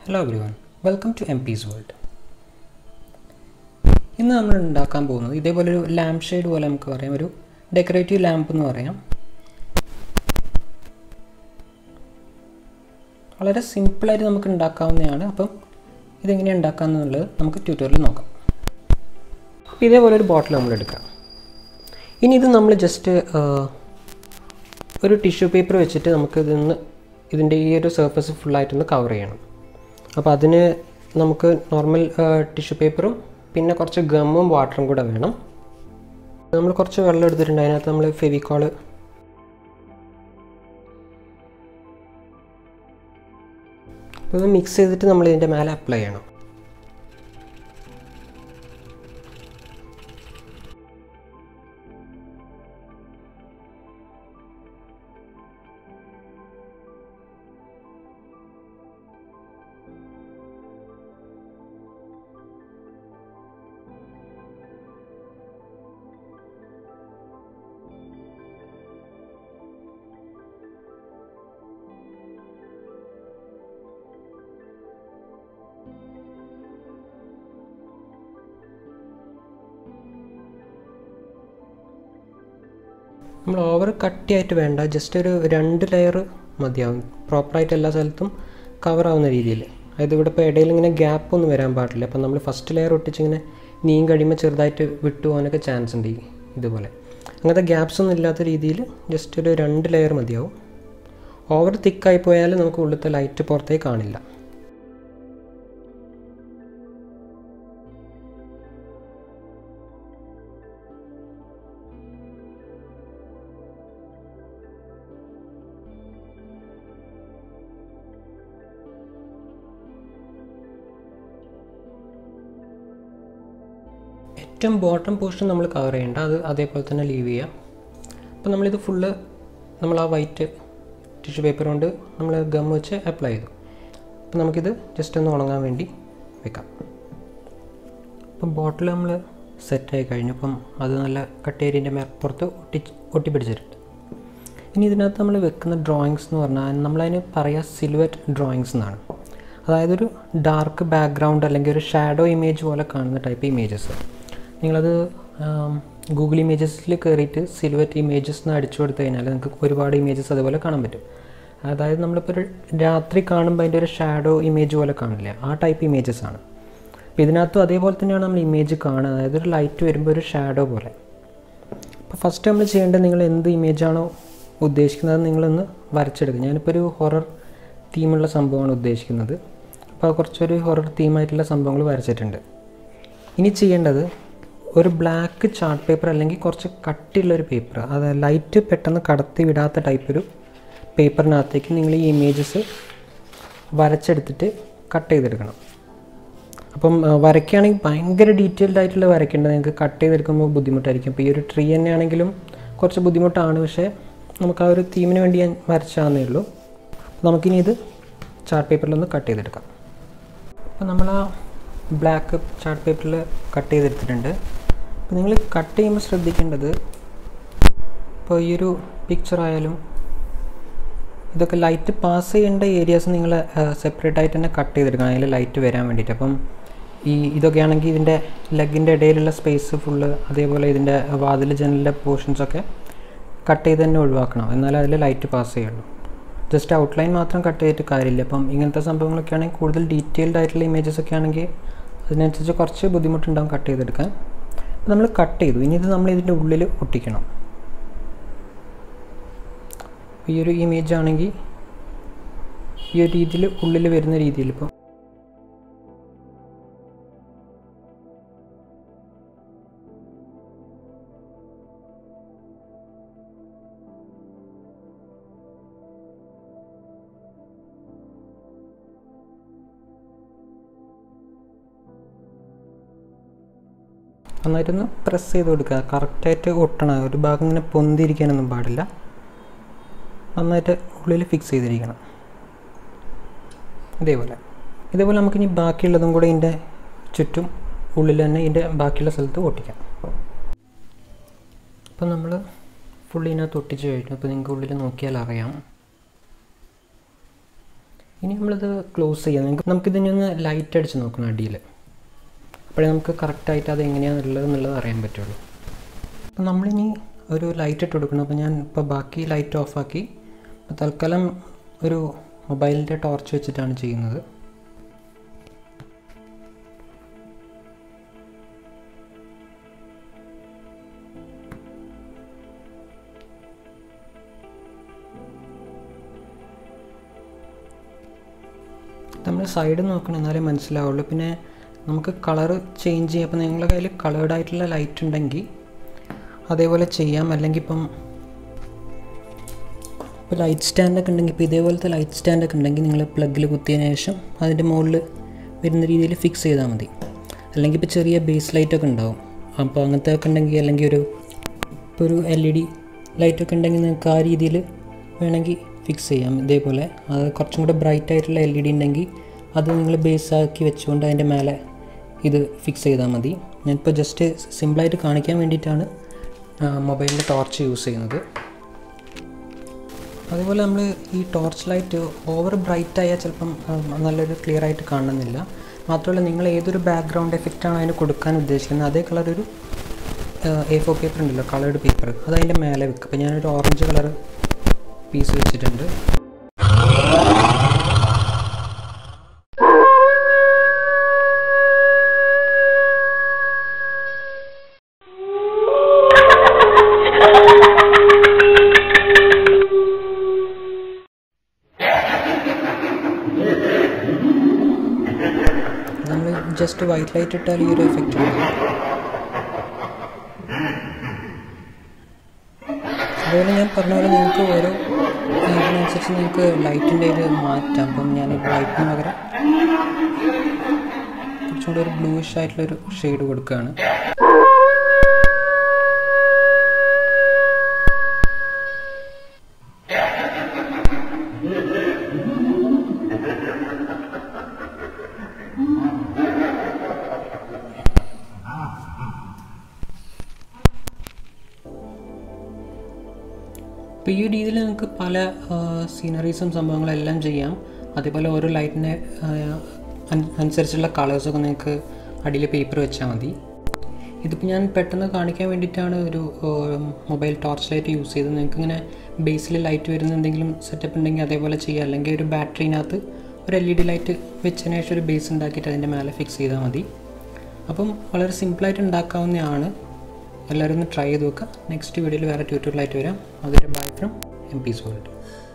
hello everyone welcome to M peace world ഇന്ന് നമ്മൾ ഉണ്ടാക്കാൻ പോകുന്നത് ഇതേപോലെ ഒരു ലാമ്പ് ഷെയ്ഡ് പോലെ നമുക്ക് പറയാം ഒരു ഡെക്കറേറ്റീവ് ലാമ്പ് എന്ന് പറയാം വളരെ സിമ്പിളായിട്ട് നമുക്ക് ഉണ്ടാക്കാവുന്നതാണ് അപ്പം ഇതെങ്ങനെയാണ് ഉണ്ടാക്കാമെന്നുള്ളത് നമുക്ക് ട്യൂട്ടോറിയൽ നോക്കാം അപ്പോൾ ഇതേപോലെ ഒരു ബോട്ടിൽ നമ്മൾ എടുക്കാം ഇനി ഇത് നമ്മൾ ജസ്റ്റ് ഒരു ടിഷ്യൂ പേപ്പർ വെച്ചിട്ട് നമുക്ക് ഇതിന്ന് ഇതിൻ്റെ ഈ ഒരു സർഫസ് ഫുള്ളായിട്ടൊന്ന് കവർ ചെയ്യണം അപ്പോൾ അതിന് നമുക്ക് നോർമൽ ടിഷ്യൂ പേപ്പറും പിന്നെ കുറച്ച് ഗമ്മും വാട്ടറും കൂടെ വേണം നമ്മൾ കുറച്ച് വെള്ളം എടുത്തിട്ടുണ്ട് അതിനകത്ത് നമ്മൾ ഫെവിക്കോള് ഇത് മിക്സ് ചെയ്തിട്ട് നമ്മൾ ഇതിൻ്റെ മേലെ അപ്ലൈ ചെയ്യണം നമ്മൾ ഓവർ കട്ടിയായിട്ട് വേണ്ട ജസ്റ്റ് ഒരു രണ്ട് ലെയർ മതിയാവും പ്രോപ്പറായിട്ട് എല്ലാ സ്ഥലത്തും കവർ ആവുന്ന രീതിയിൽ അതായത് ഇവിടെ ഇപ്പോൾ ഇടയിൽ ഇങ്ങനെ ഗ്യാപ്പ് ഒന്നും വരാൻ പാടില്ല അപ്പം നമ്മൾ ഫസ്റ്റ് ലെയർ ഒട്ടിച്ച് ഇങ്ങനെ നീൻ കഴിയുമ്പോൾ ചെറുതായിട്ട് വിട്ടു പോകാനൊക്കെ ചാൻസ് ഉണ്ട് ഈ ഇതുപോലെ അങ്ങനത്തെ ഗ്യാപ്സ് ഒന്നും ഇല്ലാത്ത രീതിയിൽ ജസ്റ്റ് ഒരു രണ്ട് ലെയർ മതിയാവും ഓവർ തിക്കായി പോയാൽ നമുക്ക് ഉള്ളിലത്തെ ലൈറ്റ് പുറത്തേക്ക് കാണില്ല ഏറ്റവും ബോട്ടം പോർഷൻ നമ്മൾ കവർ ചെയ്യേണ്ട അത് അതേപോലെ തന്നെ ലീവ് ചെയ്യാം അപ്പോൾ നമ്മളിത് ഫുള്ള് നമ്മൾ ആ വൈറ്റ് ടിഷ്യൂ പേപ്പർ കൊണ്ട് നമ്മൾ ഗം വെച്ച് അപ്ലൈ ചെയ്തു അപ്പോൾ നമുക്കിത് ജസ്റ്റ് ഒന്ന് ഉണങ്ങാൻ വേണ്ടി വെക്കാം അപ്പം ബോട്ടിൽ നമ്മൾ സെറ്റായി കഴിഞ്ഞു അപ്പം അത് നല്ല കട്ടേരിൻ്റെ പുറത്ത് ഒട്ടി ഒട്ടിപ്പിടിച്ചിട്ടുണ്ട് ഇനി ഇതിനകത്ത് നമ്മൾ വെക്കുന്ന ഡ്രോയിങ്സ് എന്ന് പറഞ്ഞാൽ നമ്മളതിന് പറയുക സിലുവറ്റ് ഡ്രോയിങ്സ് എന്നാണ് അതായത് ഒരു ഡാർക്ക് ബാക്ക്ഗ്രൗണ്ട് അല്ലെങ്കിൽ ഒരു ഷാഡോ ഇമേജ് പോലെ കാണുന്ന ടൈപ്പ് ഇമേജസ് നിങ്ങളത് ഗൂഗിൾ ഇമേജസിൽ കയറിയിട്ട് സിൽവറ്റ് ഇമേജസ് എന്ന് അടിച്ചു കൊടുത്തു കഴിഞ്ഞാൽ നിങ്ങൾക്ക് ഒരുപാട് ഇമേജസ് അതുപോലെ കാണാൻ പറ്റും അതായത് നമ്മളിപ്പോൾ ഒരു രാത്രി കാണുമ്പോൾ അതിൻ്റെ ഒരു ഷാഡോ ഇമേജ് പോലെ കാണില്ല ആ ടൈപ്പ് ഇമേജസ് ആണ് അപ്പോൾ ഇതിനകത്തും അതേപോലെ തന്നെയാണ് നമ്മൾ ഇമേജ് കാണുക അതായത് ഒരു ലൈറ്റ് വരുമ്പോൾ ഒരു ഷാഡോ പോലെ അപ്പോൾ ഫസ്റ്റ് നമ്മൾ ചെയ്യേണ്ടത് നിങ്ങൾ എന്ത് ഇമേജാണോ ഉദ്ദേശിക്കുന്നത് നിങ്ങളൊന്ന് വരച്ചെടുക്കുക ഞാനിപ്പോൾ ഒരു ഹൊറർ തീമുള്ള സംഭവമാണ് ഉദ്ദേശിക്കുന്നത് അപ്പോൾ കുറച്ചൊരു ഹൊറർ തീമായിട്ടുള്ള സംഭവങ്ങൾ വരച്ചിട്ടുണ്ട് ഇനി ചെയ്യേണ്ടത് ഒരു ബ്ലാക്ക് ചാർട്ട് പേപ്പർ അല്ലെങ്കിൽ കുറച്ച് കട്ടിയുള്ളൊരു പേപ്പർ അത് ലൈറ്റ് പെട്ടെന്ന് കടത്തി വിടാത്ത ടൈപ്പ് ഒരു പേപ്പറിനകത്തേക്ക് നിങ്ങൾ ഈ ഇമേജസ് വരച്ചെടുത്തിട്ട് കട്ട് ചെയ്തെടുക്കണം അപ്പം വരയ്ക്കുകയാണെങ്കിൽ ഭയങ്കര ഡീറ്റെയിൽഡ് ആയിട്ടുള്ള വരയ്ക്കേണ്ടത് നിങ്ങൾക്ക് കട്ട് ചെയ്തെടുക്കുമ്പോൾ ബുദ്ധിമുട്ടായിരിക്കും ഇപ്പോൾ ഈ ഒരു ട്രീ തന്നെയാണെങ്കിലും കുറച്ച് ബുദ്ധിമുട്ടാണ് പക്ഷേ നമുക്ക് ആ ഒരു തീമിന് വേണ്ടി ഞാൻ വരച്ചാന്നേ ഉള്ളൂ നമുക്കിനി ഇത് ചാർട്ട് പേപ്പറിലൊന്ന് കട്ട് ചെയ്തെടുക്കാം അപ്പോൾ നമ്മൾ ആ ബ്ലാക്ക് ചാർട്ട് പേപ്പറിൽ കട്ട് ചെയ്തെടുത്തിട്ടുണ്ട് അപ്പോൾ നിങ്ങൾ കട്ട് ചെയ്യുമ്പോൾ ശ്രദ്ധിക്കേണ്ടത് ഇപ്പോൾ ഈ ഒരു പിക്ചർ ആയാലും ഇതൊക്കെ ലൈറ്റ് പാസ് ചെയ്യേണ്ട ഏരിയാസ് നിങ്ങൾ സെപ്പറേറ്റ് ആയിട്ട് തന്നെ കട്ട് ചെയ്തെടുക്കണം അതിൽ ലൈറ്റ് വരാൻ വേണ്ടിയിട്ട് അപ്പം ഈ ഇതൊക്കെ ആണെങ്കിൽ ഇതിൻ്റെ ലെഗിൻ്റെ ഇടയിലുള്ള സ്പേസ് ഫുള്ള് അതേപോലെ ഇതിൻ്റെ വാതിൽ ജനലിൻ്റെ പോർഷൻസൊക്കെ കട്ട് ചെയ്ത് തന്നെ ഒഴിവാക്കണം എന്നാലേ അതിൽ ലൈറ്റ് പാസ് ചെയ്യുള്ളൂ ജസ്റ്റ് ഔട്ട്ലൈൻ മാത്രം കട്ട് ചെയ്തിട്ട് കാര്യമില്ല അപ്പം ഇങ്ങനത്തെ സംഭവങ്ങളൊക്കെ ആണെങ്കിൽ കൂടുതൽ ഡീറ്റെയിൽഡ് ആയിട്ടുള്ള ഇമേജസ് ഒക്കെ ആണെങ്കിൽ അതിനനുസരിച്ച് കുറച്ച് ബുദ്ധിമുട്ടുണ്ടാകും കട്ട് ചെയ്തെടുക്കാൻ നമ്മൾ കട്ട് ചെയ്തു ഇനി ഇത് നമ്മൾ ഇതിൻ്റെ ഉള്ളിൽ ഒട്ടിക്കണം ഈ ഒരു ഇമേജ് ആണെങ്കിൽ ഈ ഒരു രീതിയിൽ ഉള്ളിൽ വരുന്ന രീതിയിൽ ഇപ്പോൾ നന്നായിട്ടൊന്ന് പ്രസ് ചെയ്ത് കൊടുക്കുക കറക്റ്റായിട്ട് ഒട്ടണം ഒരു ഭാഗം ഇങ്ങനെ പൊന്തിരിക്കാനൊന്നും പാടില്ല നന്നായിട്ട് ഉള്ളിൽ ഫിക്സ് ചെയ്തിരിക്കണം ഇതേപോലെ ഇതേപോലെ നമുക്കിനി ബാക്കിയുള്ളതും കൂടെ ഇതിൻ്റെ ചുറ്റും ഉള്ളിൽ തന്നെ ഇതിൻ്റെ ബാക്കിയുള്ള സ്ഥലത്ത് ഒട്ടിക്കാം അപ്പം നമ്മൾ ഫുള്ളി ഇതിനകത്ത് ഒട്ടിച്ച് കഴിഞ്ഞു അപ്പോൾ നിങ്ങൾക്ക് ഉള്ളിൽ നോക്കിയാൽ അറിയാം ഇനി നമ്മളിത് ക്ലോസ് ചെയ്യാം നമുക്ക് നമുക്കിതിനെ ഒന്ന് ലൈറ്റ് അടിച്ച് നോക്കണം അടിയിൽ അപ്പോഴേ നമുക്ക് കറക്റ്റായിട്ട് അത് എങ്ങനെയാണുള്ളത് എന്നുള്ളത് അറിയാൻ പറ്റുള്ളൂ അപ്പോൾ നമ്മളിനി ഒരു ലൈറ്റ് ഇട്ട് കൊടുക്കണം അപ്പോൾ ഞാൻ ഇപ്പോൾ ബാക്കി ലൈറ്റ് ഓഫാക്കി അപ്പോൾ തൽക്കാലം ഒരു മൊബൈലിൻ്റെ ടോർച്ച് വെച്ചിട്ടാണ് ചെയ്യുന്നത് നമ്മൾ സൈഡ് നോക്കണം എന്നാലേ മനസ്സിലാവുള്ളൂ പിന്നെ നമുക്ക് കളർ ചേഞ്ച് ചെയ്യാം അപ്പോൾ നിങ്ങളുടെ കയ്യിൽ കളേർഡ് ആയിട്ടുള്ള ലൈറ്റ് ഉണ്ടെങ്കിൽ അതേപോലെ ചെയ്യാം അല്ലെങ്കിൽ ഇപ്പം ഇപ്പോൾ ലൈറ്റ് സ്റ്റാൻഡൊക്കെ ഉണ്ടെങ്കിൽ ഇപ്പോൾ ഇതേപോലത്തെ ലൈറ്റ് സ്റ്റാൻഡൊക്കെ ഉണ്ടെങ്കിൽ നിങ്ങൾ പ്ലഗിൽ കുത്തിയതിന് ശേഷം അതിൻ്റെ മുകളിൽ വരുന്ന രീതിയിൽ ഫിക്സ് ചെയ്താൽ മതി അല്ലെങ്കിൽ ഇപ്പോൾ ചെറിയ ബേസ് ലൈറ്റൊക്കെ ഉണ്ടാവും അപ്പോൾ അങ്ങനത്തെ ഒക്കെ ഉണ്ടെങ്കിൽ അല്ലെങ്കിൽ ഒരു ഇപ്പോൾ ഒരു എൽ ഇ ഡി ലൈറ്റൊക്കെ ഉണ്ടെങ്കിൽ നിങ്ങൾക്ക് ആ രീതിയിൽ വേണമെങ്കിൽ ഫിക്സ് ചെയ്യാം ഇതേപോലെ അത് കുറച്ചും കൂടെ ബ്രൈറ്റ് ആയിട്ടുള്ള എൽ ഇ ഡി ഉണ്ടെങ്കിൽ അത് നിങ്ങൾ ബേസ് ആക്കി വെച്ചുകൊണ്ട് അതിൻ്റെ മേലെ ഇത് ഫിക്സ് ചെയ്താൽ മതി ഞാനിപ്പോൾ ജസ്റ്റ് സിമ്പിളായിട്ട് കാണിക്കാൻ വേണ്ടിയിട്ടാണ് മൊബൈലിൻ്റെ ടോർച്ച് യൂസ് ചെയ്യുന്നത് അതുപോലെ നമ്മൾ ഈ ടോർച്ച് ലൈറ്റ് ഓവർ ബ്രൈറ്റ് ആയാൽ ചിലപ്പം ആ, നല്ലൊരു ക്ലിയർ ആയിട്ട് കാണുന്നില്ല മാത്രമല്ല നിങ്ങൾ ഏതൊരു ബാക്ക്ഗ്രൗണ്ട് എഫക്റ്റാണ് അതിന് കൊടുക്കാൻ ഉദ്ദേശിക്കുന്നത് അതേ കളർ ഒരു എ ഫോർ പേപ്പർ ഉണ്ടല്ലോ കളേർഡ് പേപ്പർ അത് അതിൻ്റെ മേലെ വെക്കുക അപ്പോൾ ഞാനൊരു ഓറഞ്ച് കളർ പീസ് വെച്ചിട്ടുണ്ട് നമ്മൾ ജസ്റ്റ് വൈറ്റ് ലൈറ്റ് ഇട്ടാൽ ഈ ഒരു എഫക്റ്റ് ഉണ്ടാവും അതുപോലെ ഞാൻ പറഞ്ഞ പോലെ നിങ്ങൾക്ക് ഓരോ ഇതിനനുസരിച്ച് നിങ്ങൾക്ക് ലൈറ്റിൻ്റെ ഇത് മാറ്റാം അപ്പം ഞാൻ വൈറ്റിന് പകരം കുറച്ചും കൂടി ഒരു ബ്ലൂയിഷ് ആയിട്ടുള്ളൊരു ഷെയ്ഡ് കൊടുക്കുകയാണ് അപ്പോൾ ഈ രീതിയിൽ നിങ്ങൾക്ക് പല സീനറീസും സംഭവങ്ങളെല്ലാം ചെയ്യാം അതേപോലെ ഓരോ ലൈറ്റിനെ അനുസരിച്ചുള്ള കളേഴ്സൊക്കെ നിങ്ങൾക്ക് അടിയിൽ പേപ്പർ വെച്ചാൽ മതി ഇതിപ്പോൾ ഞാൻ പെട്ടെന്ന് കാണിക്കാൻ വേണ്ടിയിട്ടാണ് ഒരു മൊബൈൽ ടോർച്ച് ലൈറ്റ് യൂസ് ചെയ്തത് നിങ്ങൾക്ക് ഇങ്ങനെ ബേസിൽ ലൈറ്റ് വരുന്ന എന്തെങ്കിലും സെറ്റപ്പ് ഉണ്ടെങ്കിൽ അതേപോലെ ചെയ്യാം അല്ലെങ്കിൽ ഒരു ബാറ്ററിനകത്ത് ഒരു എൽ ഇ ഡി ലൈറ്റ് വെച്ചതിന് ശേഷം ഒരു ബേസ് ഉണ്ടാക്കിയിട്ട് അതിൻ്റെ മേലെ ഫിക്സ് ചെയ്താൽ മതി അപ്പം വളരെ സിമ്പിളായിട്ട് ഉണ്ടാക്കാവുന്നതാണ് എല്ലാവരും ഒന്ന് ട്രൈ ചെയ്ത് നോക്കുക നെക്സ്റ്റ് വീഡിയോയിൽ വേറെ ട്യൂട്ടോറിയലായിട്ട് വരാം അതിൻ്റെ bye from M peace world